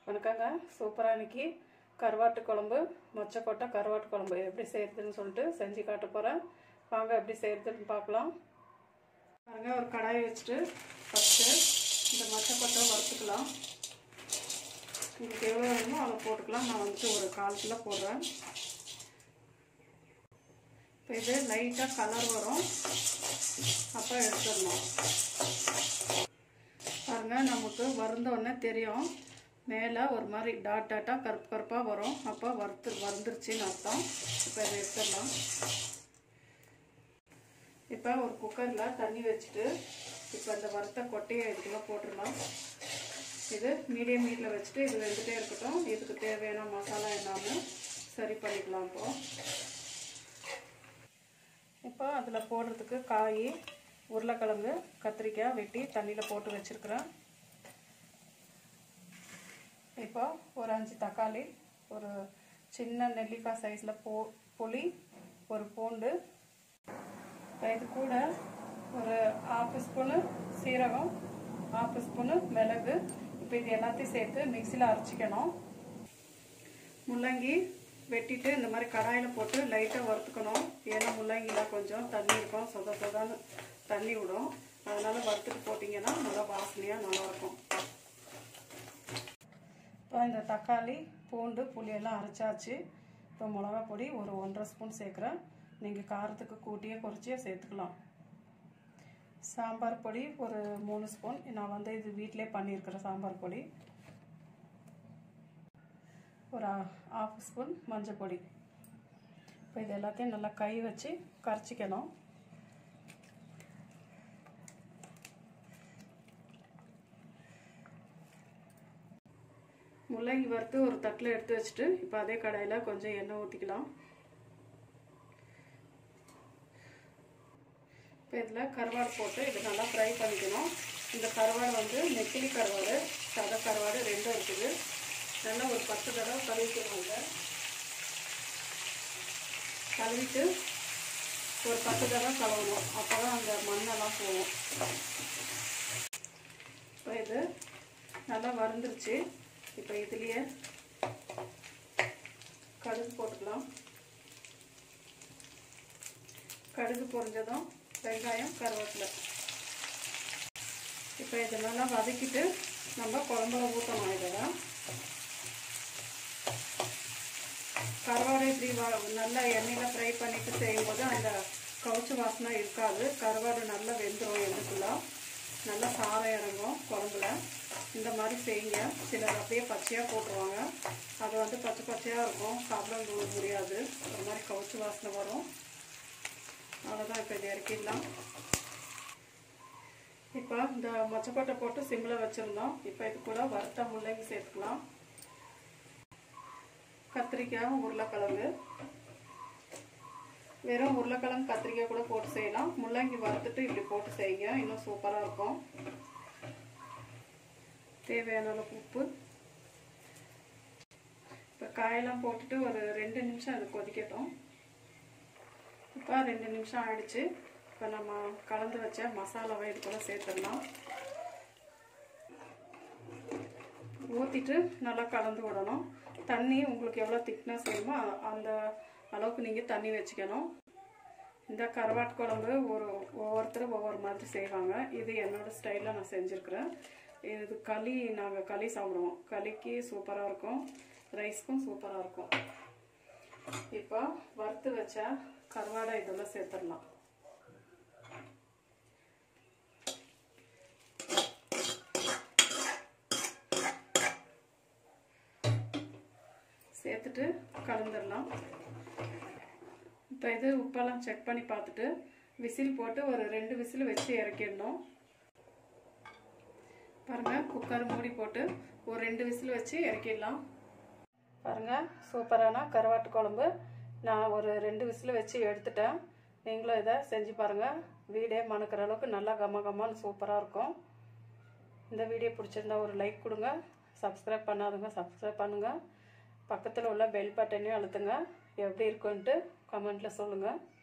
வணக்கங்க சூப்பராக இன்னைக்கு கருவாட்டு குழம்பு மொச்சக்கொட்டை கருவாட்டு குழம்பு எப்படி செய்யறதுன்னு சொல்லிட்டு செஞ்சு காட்ட போகிறேன் வாங்க எப்படி செய்யறதுன்னு பார்க்கலாம் பாருங்க ஒரு கடாயை வச்சுட்டு ஃபஸ்ட்டு இந்த மொச்சக்கொட்டை வறுத்துக்கலாம் உங்களுக்கு எவ்வளோ வேணுமோ அதை போட்டுக்கலாம் நான் வந்துட்டு ஒரு கால் கிலோ போடுறேன் இப்போ இது லைட்டாக கலர் வரும் அப்போ எடுத்துடணும் பாருங்க நமக்கு வறுந்த உடனே தெரியும் மேலே ஒரு மாதிரி டாட் டாட்டாக கருப்பு கருப்பாக வரும் அப்போ வறுத்து வறுந்துருச்சுன்னு அர்த்தம் இப்போ இதை எடுத்துடலாம் இப்போ ஒரு குக்கரில் தண்ணி வச்சுட்டு இப்போ இந்த வறுத்த கொட்டையை இதுக்குள்ளே போட்டுடலாம் இது மீடியம் ஹீட்டில் வச்சுட்டு இது வெந்துட்டே இருக்கட்டும் இதுக்கு தேவையான மசாலா என்னன்னு சரி பண்ணிக்கலாம் இப்போ இப்போ அதில் போடுறதுக்கு காய் உருளைக்கிழங்கு கத்திரிக்காய் வெட்டி தண்ணியில் போட்டு வச்சுருக்குறேன் இப்போ ஒரு அஞ்சு தக்காளி ஒரு சின்ன நெல்லிக்காய் சைஸில் போ புளி ஒரு பூண்டு இது கூட ஒரு ஆஃப் ஸ்பூனு சீரகம் ஆஃப் ஸ்பூனு மிளகு இப்போ இது எல்லாத்தையும் சேர்த்து மிக்சியில் அரைச்சிக்கணும் முள்ளங்கி வெட்டிட்டு இந்த மாதிரி கடாயில் போட்டு லைட்டாக வறுத்துக்கணும் ஏன்னா முள்ளங்கியில் கொஞ்சம் தண்ணி இருக்கும் சொத சொதான்னு தண்ணி விடும் அதனால் வறுத்துட்டு போட்டிங்கன்னா நல்லா வாசனையாக நல்லாயிருக்கும் இப்போ இந்த தக்காளி பூண்டு புளியெல்லாம் அரைச்சாச்சு இப்போ மிளகா பொடி ஒரு ஒன்றரை ஸ்பூன் சேர்க்குறேன் நீங்கள் காரத்துக்கு கூட்டியே குறைச்சியே சேர்த்துக்கலாம் சாம்பார் பொடி ஒரு மூணு ஸ்பூன் நான் வந்து இது வீட்டிலே பண்ணியிருக்கிறேன் சாம்பார் பொடி ஒரு ஆஃப் ஸ்பூன் மஞ்சள் பொடி இப்போ இது எல்லாத்தையும் நல்லா கை வச்சு கரைச்சிக்கணும் முள்ளங்கி வறுத்து ஒரு தட்டில் எடுத்து வச்சுட்டு இப்போ அதே கடாயில் கொஞ்சம் எண்ணெய் ஊற்றிக்கலாம் இப்போ இதில் கருவாடு போட்டு இது நல்லா ஃப்ரை பண்ணிக்கணும் இந்த கருவாடு வந்து நெத்திலி கருவாடு சத கருவாடு ரெண்டும் இருக்குது நல்லா ஒரு பத்து தடவை கழுவிக்கணுங்க கழுவிட்டு ஒரு பத்து தடவை கழுவணும் அப்போ தான் அந்த மண்ணெல்லாம் போகும் இப்போ இது நல்லா வறுந்துருச்சு இப்போ இதுலேயே கடுகு போட்டுக்கலாம் கடுகு பொரிஞ்சதும் வெங்காயம் கருவேப்பிலை இப்போ இதெல்லாம் வதக்கிட்டு நம்ம குழம்புல ஊற்றணும் இதெல்லாம் கருவாடை இப்படி நல்லா எண்ணெயில் ஃப்ரை பண்ணிட்டு செய்யும்போது அந்த கவுச்சு வாசனை இருக்காது கருவாடு நல்லா வெந்துடும் எண்ணுக்குள்ளே நல்லா சாரம் இறங்கும் குழம்புல இந்த மாதிரி செய்யுங்க சிலர் அப்படியே பச்சையாக போட்டுருவாங்க அது வந்து பச்சை பச்சையாக இருக்கும் சாப்பிட முடியாது ஒரு மாதிரி கவுச்சு வாசனை வரும் அவ்வளோதான் இப்போ இது இறக்கிடலாம் இப்போ இந்த மொச்சக்கொட்டை போட்டு சிம்மில் வச்சுருந்தோம் இப்போ இது கூட வறுத்த முள்ளங்கி சேர்த்துக்கலாம் கத்திரிக்காய் உருளைக்கிழங்கு வெறும் உருளைக்கிழங்கு கத்திரிக்காய் கூட போட்டு செய்யலாம் முள்ளங்கி வறுத்துட்டு இப்படி போட்டு செய்யுங்க இன்னும் சூப்பராக இருக்கும் தேவையான அளவுக்கு உப்பு இப்போ காயெல்லாம் போட்டுட்டு ஒரு ரெண்டு நிமிஷம் அது கொதிக்கட்டும் இப்போ ரெண்டு நிமிஷம் ஆயிடுச்சு இப்போ நம்ம கலந்து வச்ச மசாலாவை இது கூட சேர்த்துடலாம் ஊற்றிட்டு நல்லா கலந்து விடணும் தண்ணி உங்களுக்கு எவ்வளோ திக்னஸ் வேணுமோ அந்த அளவுக்கு நீங்கள் தண்ணி வச்சுக்கணும் இந்த கருவாட்டு குழம்பு ஒரு ஒவ்வொருத்தரும் ஒவ்வொரு மாதிரி செய்வாங்க இது என்னோடய ஸ்டைலில் நான் செஞ்சுருக்கிறேன் இது களி நாங்கள் களி சாப்பிடுவோம் களிக்கு சூப்பராக இருக்கும் ரைஸ்க்கும் சூப்பராக இருக்கும் இப்போ வறுத்து வச்ச கருவாடை இதெல்லாம் சேர்த்துடலாம் சேர்த்துட்டு கலந்துடலாம் இப்போ இது உப்பெல்லாம் செக் பண்ணி பார்த்துட்டு விசில் போட்டு ஒரு ரெண்டு விசில் வச்சு இறக்கிடணும் பாருங்கள் குக்கர் மூடி போட்டு ஒரு ரெண்டு விசில் வச்சு இறக்கிடலாம் பாருங்கள் சூப்பரான கருவாட்டு குழம்பு நான் ஒரு ரெண்டு விசில் வச்சு எடுத்துட்டேன் நீங்களும் இதை செஞ்சு பாருங்கள் வீடே மணக்கிற அளவுக்கு நல்லா கம்ம கம்மான்னு சூப்பராக இருக்கும் இந்த வீடியோ பிடிச்சிருந்தா ஒரு லைக் கொடுங்க சப்ஸ்கிரைப் பண்ணாதுங்க சப்ஸ்கிரைப் பண்ணுங்கள் பக்கத்தில் உள்ள பெல் பட்டனையும் அழுத்துங்க எப்படி இருக்குன்ட்டு கமெண்ட்டில் சொல்லுங்கள்